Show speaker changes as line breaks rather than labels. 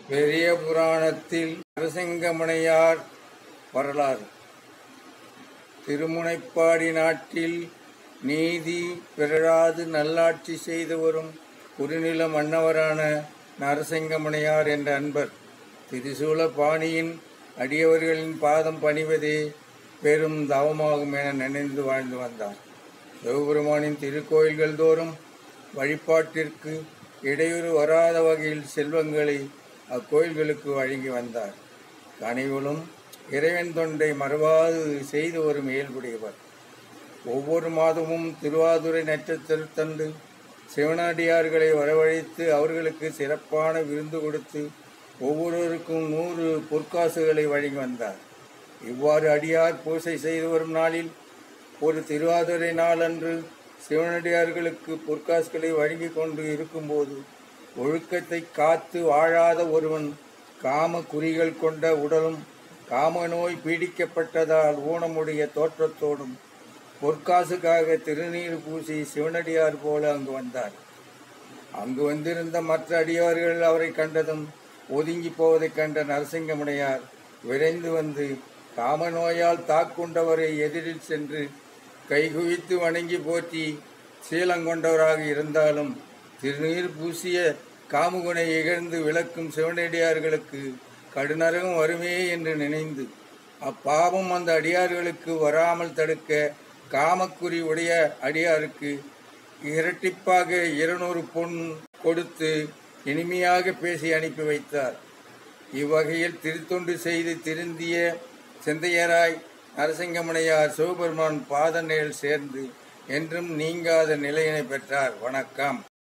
பெரிய புராணத்தில் நரசிங்கமணையார் வரலாறு திருமுனைப்பாடி நாட்டில் நீதி பிறழாது நல்லாட்சி செய்து வரும் குறுநில மன்னவரான நரசிங்கமணையார் என்ற அன்பர் திரிசூல பாணியின் அடியவர்களின் பாதம் பணிவதே பெரும் தவமாகும் என நினைந்து வாழ்ந்து வந்தார் சிவபெருமானின் திருக்கோயில்கள் தோறும் வழிபாட்டிற்கு இடையூறு வராத வகையில் செல்வங்களை அக்கோயில்களுக்கு வழங்கி வந்தார் கனிவுளும் இறைவன் தொண்டை மறவாது செய்து வரும் இயல்புடையவர் ஒவ்வொரு மாதமும் திருவாதுரை நட்சத்திரத்தன்று சிவனடியார்களை வரவழைத்து அவர்களுக்கு சிறப்பான விருந்து கொடுத்து ஒவ்வொருவருக்கும் நூறு பொற்காசுகளை வழங்கி வந்தார் இவ்வாறு அடியார் பூசை செய்து வரும் நாளில் ஒரு திருவாதிரை நாளன்று சிவனடியார்களுக்கு பொற்காசுகளை வழங்கி கொண்டு இருக்கும்போது ஒழுக்கத்தை காத்து வாழாத ஒருவன் காம குறிகள் கொண்ட உடலும் காம நோய் பீடிக்கப்பட்டதால் ஊனமுடைய தோற்றத்தோடும் பொற்காசுக்காக திருநீர் பூசி சிவனடியார் போல அங்கு வந்தார் அங்கு வந்திருந்த மற்ற அடியார்கள் அவரை கண்டதும் ஒதுங்கி போவதைக் கண்ட நரசிங்கமுடையார் விரைந்து வந்து காம நோயால் தாக்குண்டவரை எதிரில் சென்று கைகுவித்து வணங்கி போற்றி சீலங்கொண்டவராக இருந்தாலும் திருநீர் பூசிய காமுகுனை இகழ்ந்து விளக்கும் சிவனடியார்களுக்கு கடுநரகம் வருமே என்று நினைந்து அப்பாவம் அந்த அடியார்களுக்கு வராமல் தடுக்க காமக்குறி உடைய அடியாருக்கு இரட்டிப்பாக இருநூறு பொன் கொடுத்து இனிமையாக பேசி அனுப்பி வைத்தார் இவ்வகையில் திருத்தொண்டு செய்து திருந்திய சிந்தையராய் நரசிங்கமணையார் சிவபெருமான் பாத நிழல் சேர்ந்து என்றும் நீங்காத நிலையினை பெற்றார் வணக்கம்